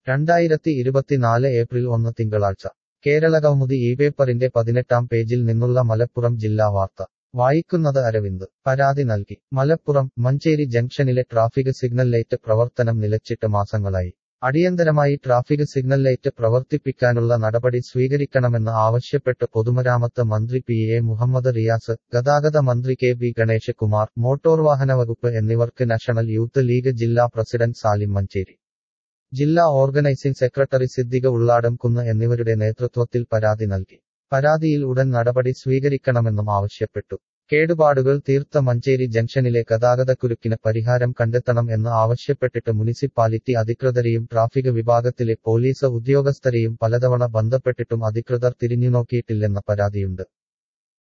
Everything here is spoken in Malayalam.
രണ്ടായിരത്തി ഇരുപത്തിനാല് ഏപ്രിൽ ഒന്ന് തിങ്കളാഴ്ച കേരളകൗമുദി ഈ പേപ്പറിന്റെ പതിനെട്ടാം പേജിൽ നിന്നുള്ള മലപ്പുറം ജില്ലാ വാർത്ത വായിക്കുന്നത് അരവിന്ദ് പരാതി നൽകി മലപ്പുറം മഞ്ചേരി ജംഗ്ഷനിലെ ട്രാഫിക് സിഗ്നൽ ലൈറ്റ് പ്രവർത്തനം നിലച്ചിട്ട് മാസങ്ങളായി അടിയന്തരമായി ട്രാഫിക് സിഗ്നൽ ലൈറ്റ് പ്രവർത്തിപ്പിക്കാനുള്ള നടപടി സ്വീകരിക്കണമെന്ന് ആവശ്യപ്പെട്ട് പൊതുമരാമത്ത് മന്ത്രി പി എ മുഹമ്മദ് റിയാസ് ഗതാഗത മന്ത്രി K B Ganesh Kumar motor വാഹന വകുപ്പ് എന്നിവർക്ക് നാഷണൽ യൂത്ത് ലീഗ് ജില്ലാ പ്രസിഡന്റ് സാലിം മഞ്ചേരി ജില്ലാ ഓർഗനൈസിംഗ് സെക്രട്ടറി സിദ്ദിഖ ഉള്ളാടം കുന്ന് എന്നിവരുടെ നേതൃത്വത്തിൽ പരാതി നൽകി പരാതിയിൽ ഉടൻ നടപടി സ്വീകരിക്കണമെന്നും ആവശ്യപ്പെട്ടു കേടുപാടുകൾ തീർത്ത മഞ്ചേരി ജംഗ്ഷനിലെ ഗതാഗതക്കുരുക്കിന് പരിഹാരം കണ്ടെത്തണം എന്ന് ആവശ്യപ്പെട്ടിട്ട് മുനിസിപ്പാലിറ്റി അധികൃതരെയും ട്രാഫിക് വിഭാഗത്തിലെ പോലീസ് ഉദ്യോഗസ്ഥരെയും പലതവണ ബന്ധപ്പെട്ടിട്ടും അധികൃതർ തിരിഞ്ഞുനോക്കിയിട്ടില്ലെന്ന പരാതിയുണ്ട്